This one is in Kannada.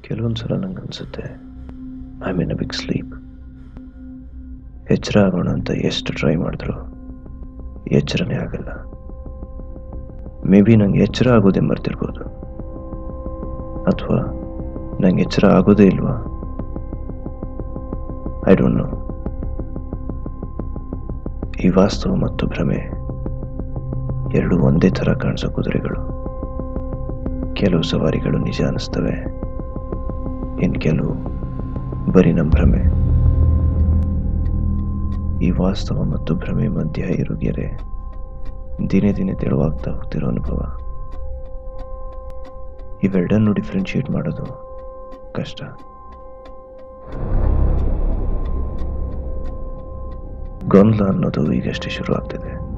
ಕೆಲವೊಂದು ಸಲ ನಂಗೆ ಅನ್ಸುತ್ತೆ I mean a big sleep ಎಚ್ಚರ ಆಗೋಣ ಅಂತ ಎಷ್ಟು ಟ್ರೈ ಮಾಡಿದ್ರು ಎಚ್ಚರನೇ ಆಗಲ್ಲ ಮೇ ಬಿ ನಂಗೆ ಎಚ್ಚರ ಆಗೋದೇ ಮರ್ತಿರ್ಬೋದು ಅಥವಾ ನಂಗೆ ಎಚ್ಚರ ಆಗೋದೇ ಇಲ್ವಾ ಐ ಡೋಂಟ್ ನೋ ಈ ವಾಸ್ತವ ಮತ್ತು ಭ್ರಮೆ ಎರಡು ಒಂದೇ ಥರ ಕಾಣಿಸೋ ಕುದುರೆಗಳು ಕೆಲವು ಸವಾರಿಗಳು ನಿಜ ಅನಿಸ್ತವೆ ಇನ್ನು ಕೆಲವು ಬರೀ ನಮ್ಮ ಭ್ರಮೆ ಈ ವಾಸ್ತವ ಮತ್ತು ಭ್ರಮೆ ಮಧ್ಯ ಇರುಗೆರೆ ದಿನೇ ದಿನೇ ತೆಳುವಾಗ್ತಾ ಹೋಗ್ತಿರೋ ಅನುಭವ ಇವೆರಡನ್ನು ಡಿಫ್ರೆನ್ಶಿಯೇಟ್ ಮಾಡೋದು ಕಷ್ಟ ಗೊಂದಲ ಅನ್ನೋದು ಈಗಷ್ಟೇ ಶುರು ಆಗ್ತಿದೆ